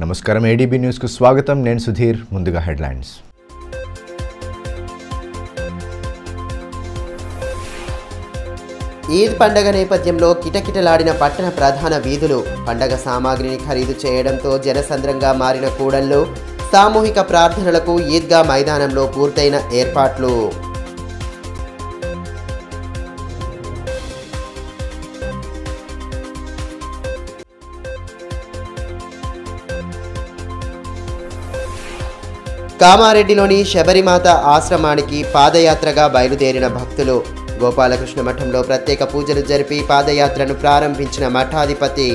నమస్కారం ఏడీబీ న్యూస్కు స్వాగతం నేను సుధీర్ ముందుగా హెడ్లైన్స్ ఈద్ పండగ నేపథ్యంలో కిటకిటలాడిన పట్టణ ప్రధాన వీధులు పండగ సామాగ్రిని ఖరీదు చేయడంతో జనసంద్రంగా మారిన కూడళ్లు సామూహిక ప్రార్థనలకు ఈద్గా మైదానంలో పూర్తయిన ఏర్పాట్లు కామారెడ్డిలోని శబరిమాత ఆశ్రమానికి పాదయాత్రగా బయలుదేరిన భక్తులు గోపాలకృష్ణ మఠంలో ప్రత్యేక పూజలు జరిపి పాదయాత్రను ప్రారంభించిన మఠాధిపతి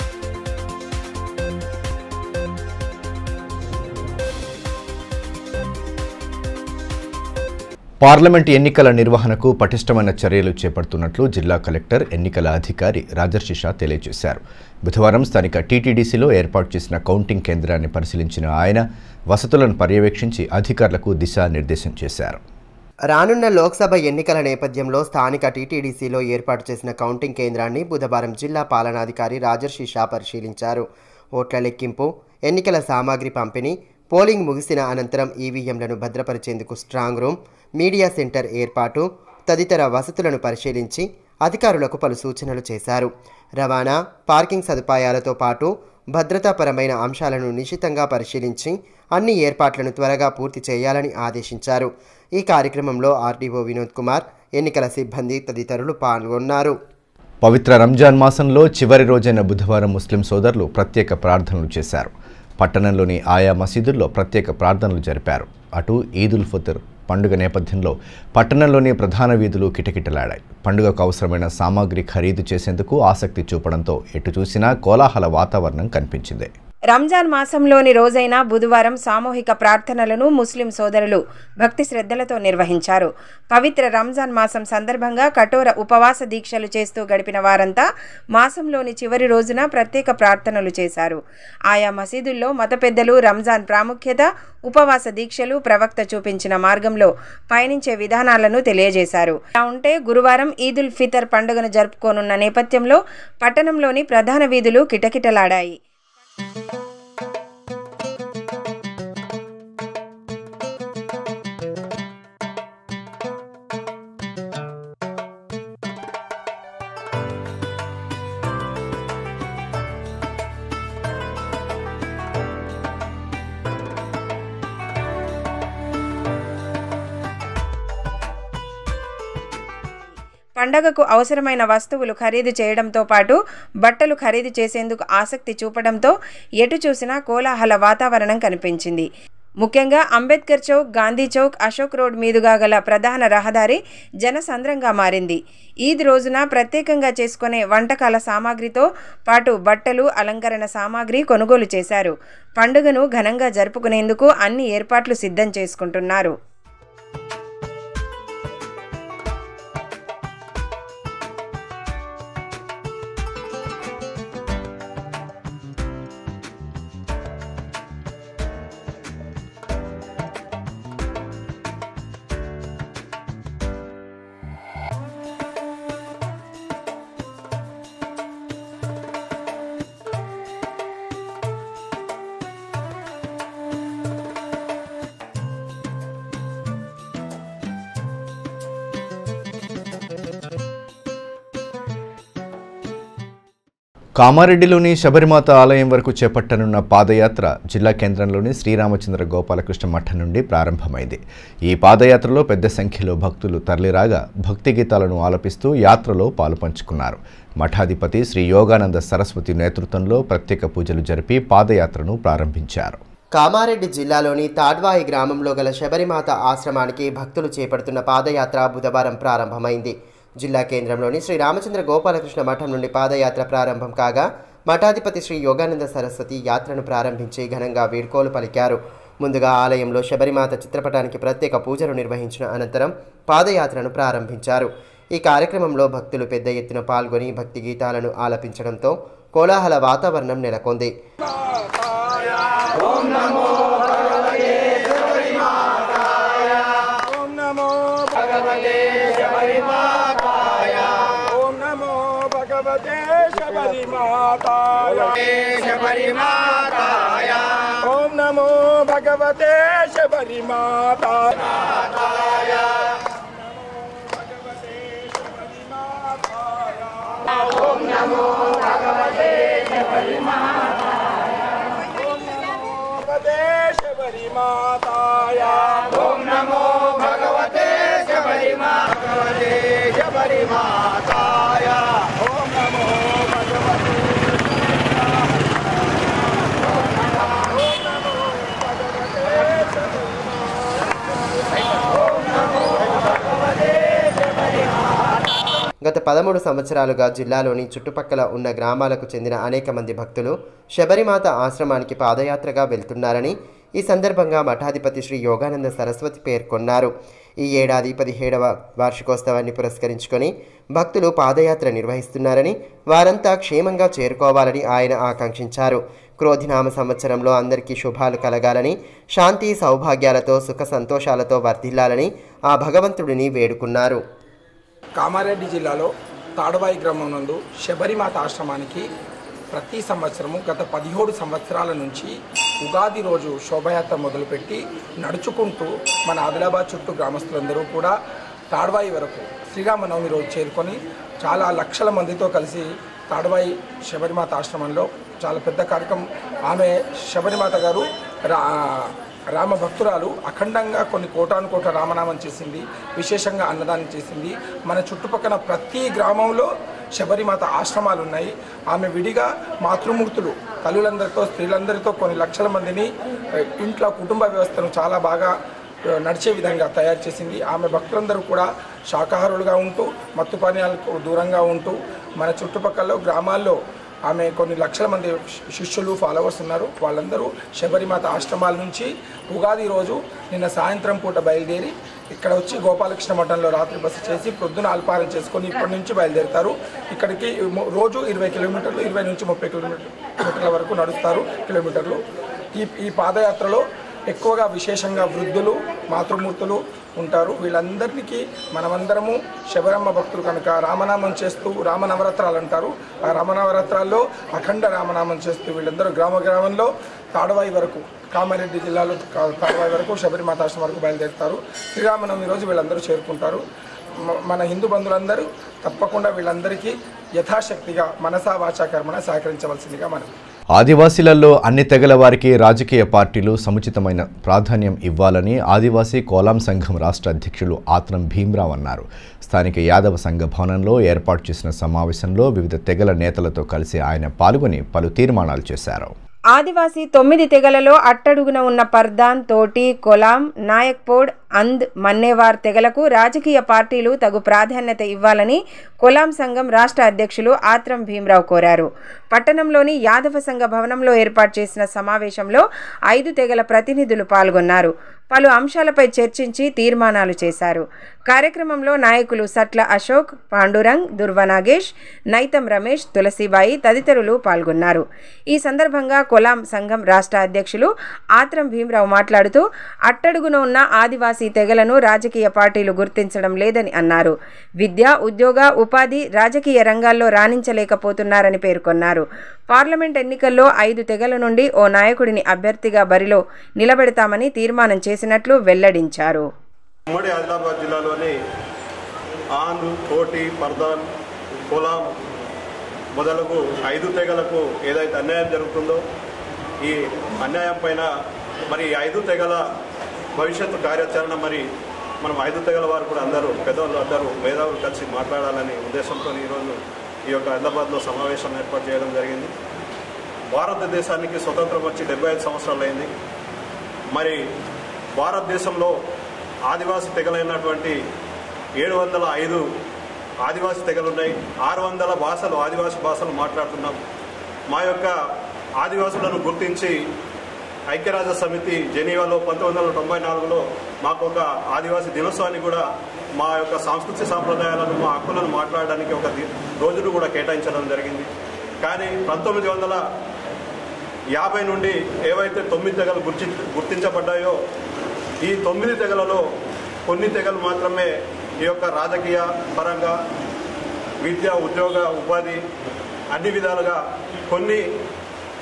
పార్లమెంట్ ఎన్నికల నిర్వహణకు పటిష్టమైన చర్యలు చేపడుతున్నట్లు జిల్లా కలెక్టర్ ఎన్నికల అధికారి రాజర్షి షా తెలియజేశారు బుధవారం స్థానిక టీటీడీసీలో ఏర్పాటు చేసిన కౌంటింగ్ కేంద్రాన్ని పరిశీలించిన ఆయన వసతులను పర్యవేక్షించి అధికారులకు దిశానిర్దేశం చేశారు రానున్న లోక్సభ ఎన్నికల నేపథ్యంలో స్థానిక టీటీడీసీలో ఏర్పాటు చేసిన కౌంటింగ్ కేంద్రాన్ని బుధవారం జిల్లా పాలనాధికారి రాజర్షి షా పరిశీలించారు ఓట్ల లెక్కింపు ఎన్నికల సామాగ్రి పంపిణీ పోలింగ్ ముగిసిన అనంతరం ఈవీఎంలను భద్రపరిచేందుకు స్ట్రాంగ్ రూమ్ మీడియా సెంటర్ ఏర్పాటు తదితర వసతులను పరిశీలించి అధికారులకు పలు సూచనలు చేశారు రవాణా పార్కింగ్ సదుపాయాలతో పాటు భద్రతాపరమైన అంశాలను నిశితంగా పరిశీలించి అన్ని ఏర్పాట్లను త్వరగా పూర్తి చేయాలని ఆదేశించారు ఈ కార్యక్రమంలో ఆర్డీఓ వినోద్ కుమార్ ఎన్నికల సిబ్బంది తదితరులు పాల్గొన్నారు పవిత్ర రంజాన్ మాసంలో చివరి రోజైన బుధవారం ముస్లిం సోదరులు ప్రత్యేక ప్రార్థనలు చేశారు పట్టణంలోని ఆయా మసీదుల్లో ప్రత్యేక ప్రార్థనలు జరిపారు అటు ఈదుల్ ఫితర్ పండుగ నేపథ్యంలో పట్టణంలోని ప్రధాన వీధులు కిటకిటలాడాయి పండుగకు అవసరమైన సామాగ్రి ఖరీదు చేసేందుకు ఆసక్తి చూపడంతో ఎటు చూసినా కోలాహల వాతావరణం కనిపించింది రంజాన్ మాసంలోని రోజైన బుధవారం సామూహిక ప్రార్థనలను ముస్లిం సోదరులు భక్తి శ్రద్ధలతో నిర్వహించారు పవిత్ర రంజాన్ మాసం సందర్భంగా కఠోర ఉపవాస దీక్షలు చేస్తూ గడిపిన వారంతా మాసంలోని చివరి రోజున ప్రత్యేక ప్రార్థనలు చేశారు ఆయా మసీదుల్లో మత పెద్దలు రంజాన్ ప్రాముఖ్యత ఉపవాస దీక్షలు ప్రవక్త చూపించిన మార్గంలో పయనించే విధానాలను తెలియజేశారు ఇలా ఉంటే గురువారం ఈదుల్ ఫితర్ పండుగను జరుపుకోనున్న నేపథ్యంలో పట్టణంలోని ప్రధాన వీధులు కిటకిటలాడాయి పండగకు అవసరమైన వస్తువులు ఖరీదు చేయడంతో పాటు బట్టలు ఖరీదు చేసేందుకు ఆసక్తి చూపడంతో ఎటు చూసినా కోలాహల వాతావరణం కనిపించింది ముఖ్యంగా అంబేద్కర్ చౌక్ గాంధీ చౌక్ అశోక్ రోడ్ మీదుగా గల ప్రధాన రహదారి జనసంద్రంగా మారింది ఈద్ రోజున ప్రత్యేకంగా చేసుకునే వంటకాల సామాగ్రితో పాటు బట్టలు అలంకరణ సామాగ్రి కొనుగోలు చేశారు పండుగను ఘనంగా జరుపుకునేందుకు అన్ని ఏర్పాట్లు సిద్ధం చేసుకుంటున్నారు కామారెడ్డిలోని శబరిమాత ఆలయం వరకు చేపట్టనున్న పాదయాత్ర జిల్లా కేంద్రంలోని శ్రీరామచంద్ర గోపాలకృష్ణ మఠం నుండి ప్రారంభమైంది ఈ పాదయాత్రలో పెద్ద సంఖ్యలో భక్తులు తరలిరాగా భక్తి గీతాలను ఆలపిస్తూ యాత్రలో పాలుపంచుకున్నారు మఠాధిపతి శ్రీ యోగానంద సరస్వతి నేతృత్వంలో ప్రత్యేక పూజలు జరిపి పాదయాత్రను ప్రారంభించారు కామారెడ్డి జిల్లాలోని తాడ్వాయి గ్రామంలో గల శబరిమాత ఆశ్రమానికి భక్తులు చేపడుతున్న పాదయాత్ర బుధవారం ప్రారంభమైంది జిల్లా కేంద్రంలోని శ్రీ రామచంద్ర గోపాలకృష్ణ మఠం నుండి పాదయాత్ర ప్రారంభం కాగా మఠాధిపతి శ్రీ యోగానంద సరస్వతి యాత్రను ప్రారంభించి ఘనంగా వీడ్కోలు పలికారు ముందుగా ఆలయంలో శబరిమాత చిత్రపటానికి ప్రత్యేక పూజలు నిర్వహించిన అనంతరం పాదయాత్రను ప్రారంభించారు ఈ కార్యక్రమంలో భక్తులు పెద్ద ఎత్తున పాల్గొని భక్తి గీతాలను ఆలపించడంతో కోలాహల వాతావరణం నెలకొంది ఓం నమో భగవతే శబరిమాతాయ ఓం నమో భగవతే శబరిమాతాయ శబరిమాతాయ నమో భగవతే శబరిమాత భగవతే శబరిమాతాయ ఓం నమో భగవతే శబరిమా భగవతే శబరిమాతాయ ఓం నమో భగవతే గత పదమూడు సంవత్సరాలుగా జిల్లాలోని చుట్టుపక్కల ఉన్న గ్రామాలకు చెందిన అనేక మంది భక్తులు శబరిమాత ఆశ్రమానికి పాదయాత్రగా వెళ్తున్నారని ఈ సందర్భంగా మఠాధిపతి శ్రీ యోగానంద సరస్వతి పేర్కొన్నారు ఈ ఏడాది పదిహేడవ వార్షికోత్సవాన్ని పురస్కరించుకొని భక్తులు పాదయాత్ర నిర్వహిస్తున్నారని వారంతా క్షేమంగా చేరుకోవాలని ఆయన ఆకాంక్షించారు క్రోధినామ సంవత్సరంలో అందరికీ శుభాలు కలగాలని శాంతి సౌభాగ్యాలతో సుఖ సంతోషాలతో వర్ధిల్లాలని ఆ భగవంతుడిని వేడుకున్నారు కామారెడ్డి జిల్లాలో తాడవాయి గ్రామం నందు శబరిమాత ఆశ్రమానికి ప్రతి సంవత్సరము గత పదిహేడు సంవత్సరాల నుంచి ఉగాది రోజు శోభయాత్ర మొదలుపెట్టి నడుచుకుంటూ మన ఆదిలాబాద్ చుట్టూ గ్రామస్తులందరూ కూడా తాడవాయి వరకు శ్రీరామనవమి రోజు చేరుకొని చాలా లక్షల మందితో కలిసి తాడవాయి శబరిమాత ఆశ్రమంలో చాలా పెద్ద కార్యక్రమం ఆమె శబరిమాత గారు రా రామ భక్తురాలు అఖండంగా కొన్ని కోటాను కోట్ల రామనామం చేసింది విశేషంగా అన్నదానం చేసింది మన చుట్టుపక్కల ప్రతి గ్రామంలో శబరిమాత ఆశ్రమాలు ఉన్నాయి ఆమె విడిగా మాతృమూర్తులు తల్లులందరితో స్త్రీలందరితో కొన్ని లక్షల మందిని ఆ, ఇంట్లో కుటుంబ వ్యవస్థను చాలా బాగా ఆ, నడిచే విధంగా తయారు చేసింది ఆమె భక్తులందరూ కూడా శాకాహారులుగా ఉంటూ మత్తు పానీయాలకు దూరంగా ఉంటూ మన చుట్టుపక్కల గ్రామాల్లో ఆమె కొన్ని లక్షల మంది శి- శిష్యులు ఫాలోవర్స్ ఉన్నారు వాళ్ళందరూ శబరిమాత ఆశ్రమాల నుంచి ఉగాది రోజు నిన్న సాయంత్రం పూట బయలుదేరి ఇక్కడ వచ్చి గోపాలకృష్ణ మఠంలో రాత్రి బస చేసి ప్రొద్దున అల్పారం చేసుకొని ఇప్పటి నుంచి బయలుదేరుతారు ఇక్కడికి మొ- రోజు ఇరవై కిలోమీటర్లు ఇరవై నుంచి ముప్పై కిలోమీటర్ల వరకు నడుస్తారు కిలోమీటర్లు ఈ ఈ పాదయాత్రలో ఎక్కువగా విశేషంగా వృద్ధులు మాతృమూర్తులు ఉంటారు వీళ్ళందరికీ మనమందరము శబరమ్మ భక్తులు కనుక రామనామం చేస్తూ రామనవరత్రాలు అంటారు ఆ రామనవరత్రాల్లో అఖండ రామనామం చేస్తూ వీళ్ళందరూ గ్రామ గ్రామంలో తాడవాయి వరకు కామారెడ్డి జిల్లాలో కా- తాడవాయి వరకు శబరిమాత ఆశ్రమం వరకు బయలుదేరుతారు శ్రీరామనవమి రోజు వీళ్ళందరూ చేరుకుంటారు మ- మన హిందూ బంధువులందరూ తప్పకుండా వీళ్ళందరికీ యథాశక్తిగా మనసా వాచా కర్మణ సహకరించవలసిందిగా మనం ఆదివాసీలలో అన్ని తెగల వారికి రాజకీయ పార్టీలు సముచితమైన ప్రాధాన్యం ఇవ్వాలని ఆదివాసీ కోలాం సంఘం రాష్ట్ర అధ్యక్షులు ఆత్రం భీమ్రావ్ అన్నారు స్థానిక యాదవ సంఘ భవనంలో ఏర్పాటు చేసిన సమావేశంలో వివిధ తెగల నేతలతో కలిసి ఆయన పాల్గొని పలు తీర్మానాలు చేశారు ఆదివాసీ తొమ్మిది తెగలలో అట్టడుగున ఉన్న పర్దాన్ తోటి కొలాం నాయక్పోడ్ అంద్ మన్నేవార్ తెగలకు రాజకీయ పార్టీలు తగు ప్రాధాన్యత ఇవ్వాలని కొలాం సంఘం రాష్ట్ర అధ్యక్షులు ఆత్రం భీమరావు కోరారు పట్టణంలోని యాదవ సంఘ భవనంలో ఏర్పాటు చేసిన సమావేశంలో ఐదు తెగల ప్రతినిధులు పాల్గొన్నారు పలు అంశాలపై చర్చించి తీర్మానాలు చేశారు కార్యక్రమంలో నాయకులు సట్ల అశోక్ పాండురంగ్ దుర్వ నాగేష్ నైతం రమేష్ తులసిబాయి తదితరులు పాల్గొన్నారు ఈ సందర్భంగా కొలాం సంఘం రాష్ట్ర అధ్యక్షులు ఆత్రం భీమరావు మాట్లాడుతూ అట్టడుగున ఉన్న ఆదివాసీ తెగలను రాజకీయ పార్టీలు గుర్తించడం లేదని అన్నారు విద్య ఉద్యోగ ఉపాధి రాజకీయ రంగాల్లో రాణించలేకపోతున్నారని పేర్కొన్నారు పార్లమెంట్ ఎన్నికల్లో ఐదు తెగల నుండి ఓ నాయకుడిని అభ్యర్థిగా బరిలో నిలబెడతామని తీర్మానం చేసినట్లు వెల్లడించారు ఉమ్మడి ఆదిలాబాద్ జిల్లాలోని ఆంధ్ర కోటి పర్దాన్ కులాం మొదలగు ఐదు తెగలకు ఏదైతే అన్యాయం జరుగుతుందో ఈ అన్యాయం పైన మరి ఈ ఐదు తెగల భవిష్యత్తు కార్యాచరణ మరి మనం ఐదు తెగల వారు కూడా అందరూ పెద్దవాళ్ళు అందరూ మేధావులు కలిసి మాట్లాడాలని ఉద్దేశంతో ఈరోజు ఈ యొక్క హైదరాబాద్లో సమావేశం ఏర్పాటు చేయడం జరిగింది భారతదేశానికి స్వతంత్రం వచ్చి డెబ్బై ఐదు సంవత్సరాలు అయింది మరి భారతదేశంలో ఆదివాసీ తెగలైనటువంటి ఏడు వందల ఐదు ఆదివాసీ తెగలు ఉన్నాయి ఆరు వందల భాషలు ఆదివాసీ భాషలు మాట్లాడుతున్నాం మా యొక్క ఆదివాసులను గుర్తించి ఐక్యరాజ్య సమితి జెనీవాలో పంతొమ్మిది వందల తొంభై నాలుగులో మాకు ఒక ఆదివాసీ దినోత్సవాన్ని కూడా మా యొక్క సాంస్కృతిక సాంప్రదాయాలను మా హక్కులను మాట్లాడడానికి ఒక ది- రోజును కూడా కేటాయించడం జరిగింది కానీ పంతొమ్మిది వందల యాభై నుండి ఏవైతే తొమ్మిది తెగలు గుర్తి గుర్తించబడ్డాయో ఈ తొమ్మిది తెగలలో కొన్ని తెగలు మాత్రమే ఈ యొక్క రాజకీయ పరంగా విద్య ఉద్యోగ ఉపాధి అన్ని విధాలుగా కొన్ని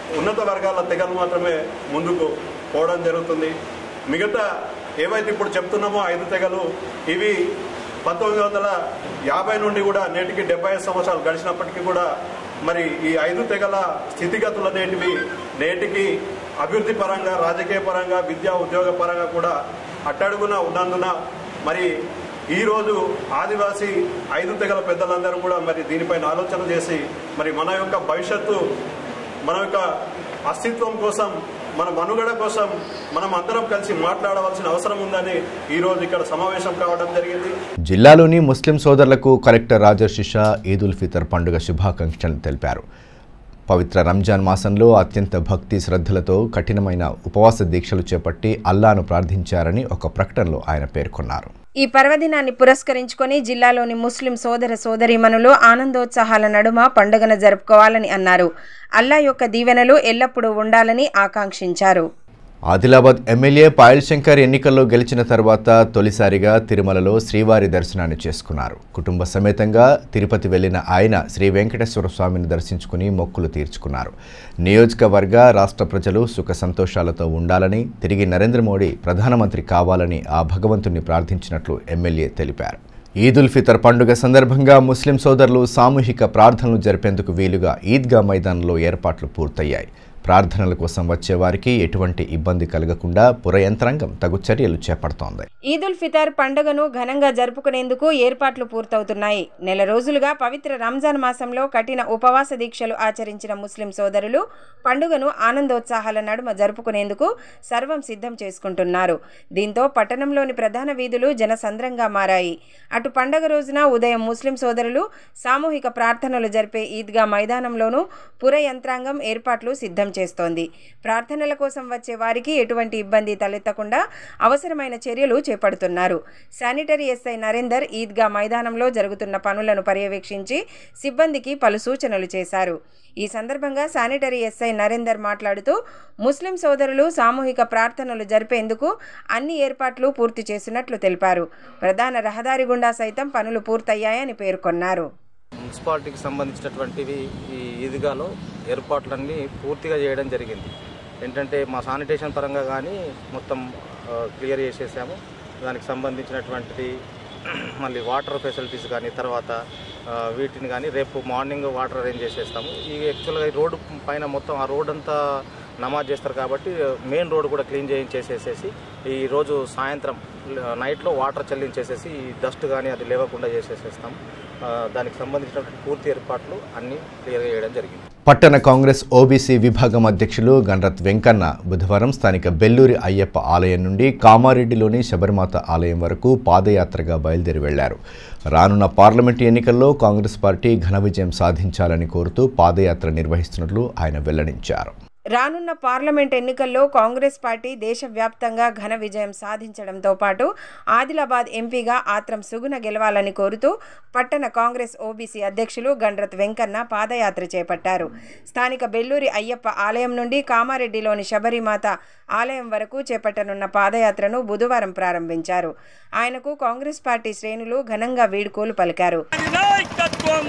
ఉన్నత వర్గాల తెగలు మాత్రమే ముందుకు పోవడం జరుగుతుంది మిగతా ఏవైతే ఇప్పుడు చెప్తున్నామో ఐదు తెగలు ఇవి పంతొమ్మిది వందల యాభై నుండి కూడా నేటికి డెబ్బై ఐదు సంవత్సరాలు గడిచినప్పటికీ కూడా మరి ఈ ఐదు తెగల స్థితిగతులు అనేటివి నేటికి అభివృద్ధి పరంగా రాజకీయ పరంగా విద్యా ఉద్యోగ పరంగా కూడా అట్టడుగున ఉన్నందున మరి ఈరోజు ఆదివాసీ ఐదు తెగల పెద్దలందరూ కూడా మరి దీనిపైన ఆలోచన చేసి మరి మన యొక్క భవిష్యత్తు మన యొక్క అస్తిత్వం కోసం మన మనుగడ కోసం మనం అందరం కలిసి మాట్లాడవలసిన అవసరం ఉందని ఈరోజు ఇక్కడ సమావేశం కావడం జరిగింది జిల్లాలోని ముస్లిం సోదరులకు కలెక్టర్ రాజర్ షిషా ఈద్ ఉల్ ఫితర్ పండుగ శుభాకాంక్షలు తెలిపారు పవిత్ర రంజాన్ మాసంలో అత్యంత భక్తి శ్రద్ధలతో కఠినమైన ఉపవాస దీక్షలు చేపట్టి అల్లాను ప్రార్థించారని ఒక ప్రకటనలో ఆయన పేర్కొన్నారు ఈ పర్వదినాన్ని పురస్కరించుకొని జిల్లాలోని ముస్లిం సోదర సోదరీమణులు ఆనందోత్సాహాల నడుమ పండుగను జరుపుకోవాలని అన్నారు అల్లా యొక్క దీవెనలు ఎల్లప్పుడూ ఉండాలని ఆకాంక్షించారు ఆదిలాబాద్ ఎమ్మెల్యే పాయల్ శంకర్ ఎన్నికల్లో గెలిచిన తర్వాత తొలిసారిగా తిరుమలలో శ్రీవారి దర్శనాన్ని చేసుకున్నారు కుటుంబ సమేతంగా తిరుపతి వెళ్లిన ఆయన శ్రీ వెంకటేశ్వర స్వామిని దర్శించుకుని మొక్కులు తీర్చుకున్నారు నియోజకవర్గ రాష్ట్ర ప్రజలు సుఖ సంతోషాలతో ఉండాలని తిరిగి నరేంద్ర మోడీ ప్రధానమంత్రి కావాలని ఆ భగవంతుని ప్రార్థించినట్లు ఎమ్మెల్యే తెలిపారు ఈద్ ఉల్ ఫితర్ పండుగ సందర్భంగా ముస్లిం సోదరులు సామూహిక ప్రార్థనలు జరిపేందుకు వీలుగా ఈద్గా మైదానంలో ఏర్పాట్లు పూర్తయ్యాయి ప్రార్థనల కోసం వచ్చే వారికి ఎటువంటి ఇబ్బంది కలగకుండా పుర యంత్రాంగం తగు చర్యలు చేపడుతోంది ఈద్ ఉల్ ఫితర్ పండుగను ఘనంగా జరుపుకునేందుకు ఏర్పాట్లు పూర్తవుతున్నాయి నెల రోజులుగా పవిత్ర రంజాన్ మాసంలో కఠిన ఉపవాస దీక్షలు ఆచరించిన ముస్లిం సోదరులు పండుగను ఆనందోత్సాహాల నడుమ జరుపుకునేందుకు సర్వం సిద్ధం చేసుకుంటున్నారు దీంతో పట్టణంలోని ప్రధాన వీధులు జనసంద్రంగా మారాయి అటు పండగ రోజున ఉదయం ముస్లిం సోదరులు సామూహిక ప్రార్థనలు జరిపే ఈద్గా మైదానంలోనూ పుర యంత్రాంగం ఏర్పాట్లు సిద్ధం చేస్తోంది ప్రార్థనల కోసం వచ్చే వారికి ఎటువంటి ఇబ్బంది తలెత్తకుండా అవసరమైన చర్యలు చేపడుతున్నారు శానిటరీ ఎస్ఐ నరేందర్ ఈద్గా మైదానంలో జరుగుతున్న పనులను పర్యవేక్షించి సిబ్బందికి పలు సూచనలు చేశారు ఈ సందర్భంగా శానిటరీ ఎస్ఐ నరేందర్ మాట్లాడుతూ ముస్లిం సోదరులు సామూహిక ప్రార్థనలు జరిపేందుకు అన్ని ఏర్పాట్లు పూర్తి చేసినట్లు తెలిపారు ప్రధాన రహదారి గుండా సైతం పనులు పూర్తయ్యాయని పేర్కొన్నారు మున్సిపాలిటీకి సంబంధించినటువంటివి ఈ ఈద్గాలో ఏర్పాట్లన్నీ పూర్తిగా చేయడం జరిగింది ఏంటంటే మా శానిటేషన్ పరంగా కానీ మొత్తం ఆ, క్లియర్ చేసేసాము దానికి సంబంధించినటువంటిది మళ్ళీ వాటర్ ఫెసిలిటీస్ కానీ తర్వాత ఆ, వీటిని కానీ రేపు మార్నింగ్ వాటర్ అరేంజ్ చేసేస్తాము ఈ యాక్చువల్గా ఈ రోడ్డు పైన మొత్తం ఆ రోడ్ అంతా నమాజ్ చేస్తారు కాబట్టి మెయిన్ రోడ్ కూడా క్లీన్ చేయించేసేసేసి ఈ రోజు సాయంత్రం నైట్లో వాటర్ చెల్లించేసేసి ఈ డస్ట్ కానీ అది లేవకుండా చేసేసేస్తాం ఆ, దానికి సంబంధించినటువంటి పూర్తి ఏర్పాట్లు అన్నీ క్లియర్గా చేయడం జరిగింది పట్టణ కాంగ్రెస్ ఓబీసీ విభాగం అధ్యక్షులు గణరత్ వెంకన్న బుధవారం స్థానిక బెల్లూరి అయ్యప్ప ఆలయం నుండి కామారెడ్డిలోని శబరిమాత ఆలయం వరకు పాదయాత్రగా బయలుదేరి వెళ్లారు రానున్న పార్లమెంటు ఎన్నికల్లో కాంగ్రెస్ పార్టీ ఘన విజయం సాధించాలని కోరుతూ పాదయాత్ర నిర్వహిస్తున్నట్లు ఆయన వెల్లడించారు రానున్న పార్లమెంట్ ఎన్నికల్లో కాంగ్రెస్ పార్టీ దేశవ్యాప్తంగా ఘన విజయం సాధించడంతో పాటు ఆదిలాబాద్ ఎంపీగా ఆత్రం సుగుణ గెలవాలని కోరుతూ పట్టణ కాంగ్రెస్ ఓబీసీ అధ్యక్షులు గండ్రత్ వెంకన్న పాదయాత్ర చేపట్టారు స్థానిక బెల్లూరి అయ్యప్ప ఆలయం నుండి కామారెడ్డిలోని శబరిమాత ఆలయం వరకు చేపట్టనున్న పాదయాత్రను బుధవారం ప్రారంభించారు ఆయనకు కాంగ్రెస్ పార్టీ శ్రేణులు ఘనంగా వీడ్కోలు పలికారు నాయకత్వం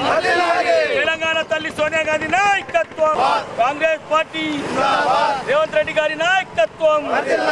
తెలంగాణ తల్లి సోనియా గాంధీ నాయకత్వం కాంగ్రెస్ పార్టీ రేవంత్ రెడ్డి గారి నాయకత్వం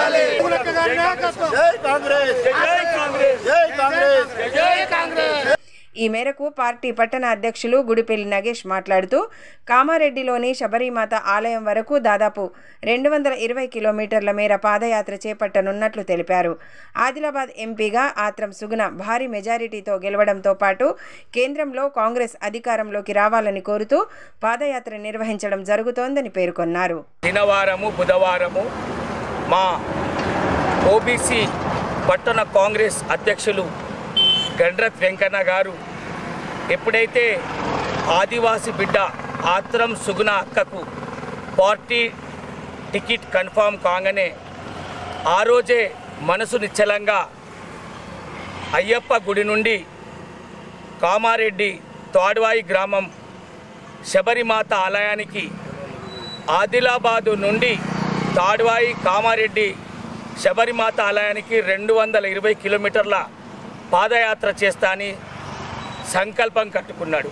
జై కాంగ్రెస్ జై కాంగ్రెస్ జై కాంగ్రెస్ జై కాంగ్రెస్ ఈ మేరకు పార్టీ పట్టణ అధ్యక్షులు గుడిపెల్లి నగేష్ మాట్లాడుతూ కామారెడ్డిలోని శబరిమాత ఆలయం వరకు దాదాపు రెండు వందల ఇరవై కిలోమీటర్ల మేర పాదయాత్ర చేపట్టనున్నట్లు తెలిపారు ఆదిలాబాద్ ఎంపీగా ఆత్రం సుగుణ భారీ మెజారిటీతో గెలవడంతో పాటు కేంద్రంలో కాంగ్రెస్ అధికారంలోకి రావాలని కోరుతూ పాదయాత్ర నిర్వహించడం జరుగుతోందని పేర్కొన్నారు దినవారము బుధవారము మా ఓబీసీ పట్టణ కాంగ్రెస్ అధ్యక్షులు గండ్రత్ వెంకన్న గారు ఎప్పుడైతే ఆదివాసి బిడ్డ ఆత్రం సుగుణ అక్కకు పార్టీ టికెట్ కన్ఫామ్ కాగానే ఆ రోజే మనసు నిశ్చలంగా అయ్యప్ప గుడి నుండి కామారెడ్డి తాడ్వాయి గ్రామం శబరిమాత ఆలయానికి ఆదిలాబాదు నుండి తాడ్వాయి కామారెడ్డి శబరిమాత ఆలయానికి రెండు వందల ఇరవై కిలోమీటర్ల పాదయాత్ర చేస్తా అని సంకల్పం కట్టుకున్నాడు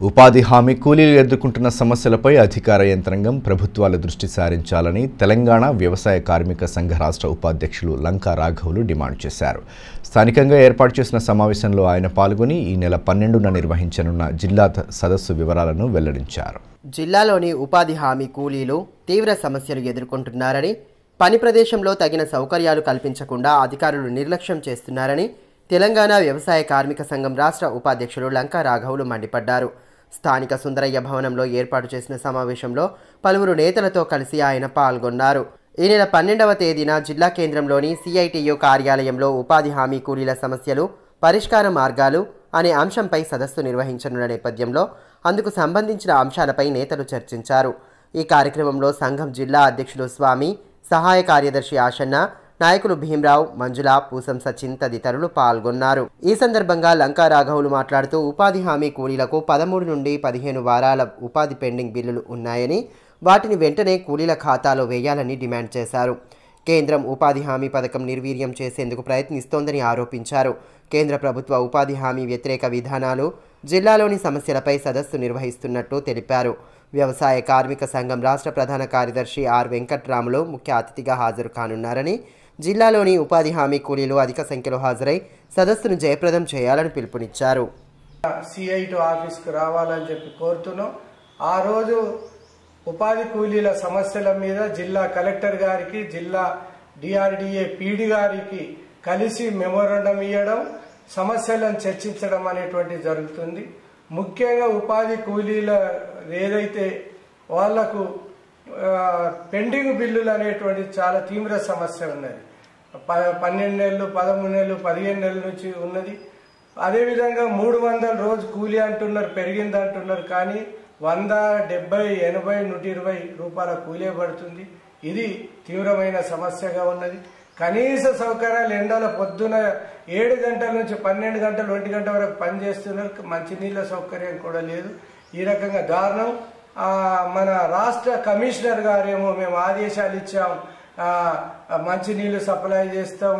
ఉపాధి హామీ కూలీలు ఎదుర్కొంటున్న సమస్యలపై అధికార యంత్రాంగం ప్రభుత్వాల దృష్టి సారించాలని తెలంగాణ వ్యవసాయ కార్మిక సంఘ రాష్ట్ర ఉపాధ్యక్షులు లంకా రాఘవులు డిమాండ్ చేశారు స్థానికంగా ఏర్పాటు చేసిన సమావేశంలో ఆయన పాల్గొని ఈ నెల పన్నెండున నిర్వహించనున్న జిల్లా త- సదస్సు వివరాలను వెల్లడించారు జిల్లాలోని ఉపాధి హామీ కూలీలు తీవ్ర సమస్యలు ఎదుర్కొంటున్నారని పని ప్రదేశంలో తగిన సౌకర్యాలు కల్పించకుండా అధికారులు నిర్లక్ష్యం చేస్తున్నారని తెలంగాణ వ్యవసాయ కార్మిక సంఘం రాష్ట్ర ఉపాధ్యక్షులు లంకా రాఘవులు మండిపడ్డారు స్థానిక సుందరయ్య భవనంలో ఏర్పాటు చేసిన సమావేశంలో పలువురు నేతలతో కలిసి ఆయన పాల్గొన్నారు ఈ నెల పన్నెండవ తేదీన జిల్లా కేంద్రంలోని సిఐటియు కార్యాలయంలో ఉపాధి హామీ కూలీల సమస్యలు పరిష్కార మార్గాలు అనే అంశంపై సదస్సు నిర్వహించనున్న నేపథ్యంలో అందుకు సంబంధించిన అంశాలపై నేతలు చర్చించారు ఈ కార్యక్రమంలో సంఘం జిల్లా అధ్యక్షులు స్వామి సహాయ కార్యదర్శి ఆశన్న నాయకులు భీమరావు మంజుల పూసం సచిన్ తదితరులు పాల్గొన్నారు ఈ సందర్భంగా లంకా రాఘవులు మాట్లాడుతూ ఉపాధి హామీ కూలీలకు పదమూడు నుండి పదిహేను వారాల ఉపాధి పెండింగ్ బిల్లులు ఉన్నాయని వాటిని వెంటనే కూలీల ఖాతాలో వేయాలని డిమాండ్ చేశారు కేంద్రం ఉపాధి హామీ పథకం నిర్వీర్యం చేసేందుకు ప్రయత్నిస్తోందని ఆరోపించారు కేంద్ర ప్రభుత్వ ఉపాధి హామీ వ్యతిరేక విధానాలు జిల్లాలోని సమస్యలపై సదస్సు నిర్వహిస్తున్నట్టు తెలిపారు వ్యవసాయ కార్మిక సంఘం రాష్ట్ర ప్రధాన కార్యదర్శి ఆర్ వెంకట్రాములు ముఖ్య అతిథిగా హాజరు కానున్నారని జిల్లాలోని ఉపాధి హామీ కూలీలు అధిక సంఖ్యలో హాజరై సదస్సును జయప్రదం చేయాలని పిలుపునిచ్చారు సిఐటి ఆఫీస్కి రావాలని చెప్పి కోరుతున్నాం ఆ రోజు ఉపాధి కూలీల సమస్యల మీద జిల్లా కలెక్టర్ గారికి జిల్లా డిఆర్డిఏ పీడి గారికి కలిసి మెమోరండం ఇవ్వడం సమస్యలను చర్చించడం అనేటువంటి జరుగుతుంది ముఖ్యంగా ఉపాధి కూలీల ఏదైతే వాళ్లకు ఆ, పెండింగ్ బిల్లులు అనేటువంటి చాలా తీవ్ర సమస్య ఉన్నది ప- పన్నెండు నెలలు పదమూడు నెలలు పదిహేను నెలల నుంచి ఉన్నది అదేవిధంగా మూడు వందల రోజు కూలీ అంటున్నారు పెరిగింది అంటున్నారు కానీ వంద డెబ్బై ఎనభై నూట ఇరవై రూపాయల కూలీ పడుతుంది ఇది తీవ్రమైన సమస్యగా ఉన్నది కనీస సౌకర్యాలు ఎండల పొద్దున ఏడు గంటల నుంచి పన్నెండు గంటలు ఒంటి గంట వరకు పనిచేస్తున్నారు మంచినీళ్ళ సౌకర్యం కూడా లేదు ఈ రకంగా దారుణం ఆ, మన రాష్ట్ర కమిషనర్ గారేమో మేము ఆదేశాలు ఇచ్చాం ఆ, మంచినీళ్ళు సప్లై చేస్తాం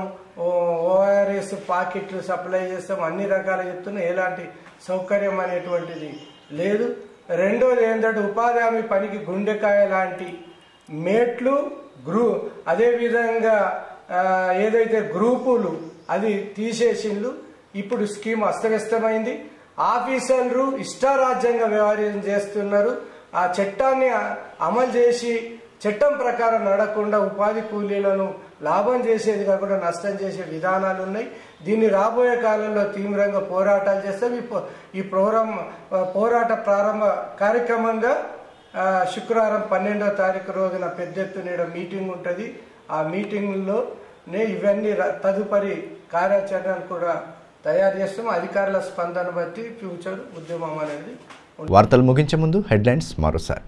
ఓఆర్ఎస్ పాకెట్లు సప్లై చేస్తాం అన్ని రకాలు చెప్తున్నా ఎలాంటి సౌకర్యం అనేటువంటిది లేదు రెండోది ఏంటంటే ఉపాధి హామీ పనికి గుండెకాయ లాంటి మేట్లు గ్రూ అదేవిధంగా ఆ, ఏదైతే గ్రూపులు అది తీసేసిండ్లు ఇప్పుడు స్కీమ్ అస్తవ్యస్తమైంది ఆఫీసర్లు ఇష్టారాజ్యంగా వ్యవహారం చేస్తున్నారు ఆ చట్టాన్ని అ- అమలు చేసి చట్టం ప్రకారం నడకుండా ఉపాధి కూలీలను లాభం చేసేది కాకుండా నష్టం చేసే విధానాలు ఉన్నాయి దీన్ని రాబోయే కాలంలో తీవ్రంగా పోరాటాలు చేస్తాం ఈ పో- ఈ ప్రోగ్రాం ఆ, పోరాట ప్రారంభ కార్యక్రమంగా ఆ, శుక్రవారం పన్నెండో తారీఖు రోజున పెద్ద ఎత్తున ఈడ మీటింగ్ ఉంటుంది ఆ మీటింగ్లోనే ఇవన్నీ ర- తదుపరి కార్యాచరణను కూడా తయారు చేస్తాం అధికారుల స్పందన బట్టి ఫ్యూచర్ ఉద్యమం అనేది వార్తలు ముగించే ముందు హెడ్లైన్స్ మరోసారి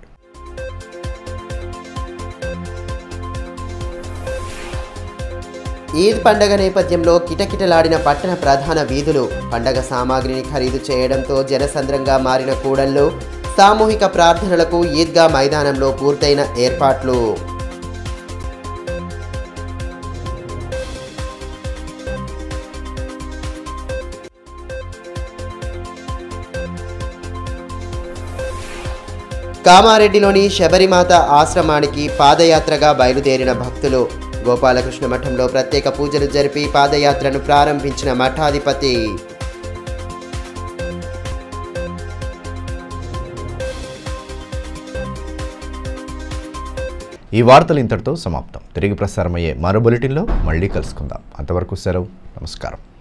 ఈద్ పండగ నేపథ్యంలో కిటకిటలాడిన పట్టణ ప్రధాన వీధులు పండగ సామాగ్రిని ఖరీదు చేయడంతో జనసంద్రంగా మారిన కూడళ్లు సామూహిక ప్రార్థనలకు ఈద్గా మైదానంలో పూర్తయిన ఏర్పాట్లు కామారెడ్డిలోని శబరిమాత ఆశ్రమానికి పాదయాత్రగా బయలుదేరిన భక్తులు గోపాలకృష్ణ మఠంలో ప్రత్యేక పూజలు జరిపి పాదయాత్రను ప్రారంభించిన మఠాధిపతి ఈ వార్తలు ఇంతటితో సమాప్తం తిరిగి ప్రసారమయ్యే మరో బులెటిన్లో మళ్ళీ కలుసుకుందాం అంతవరకు సెలవు నమస్కారం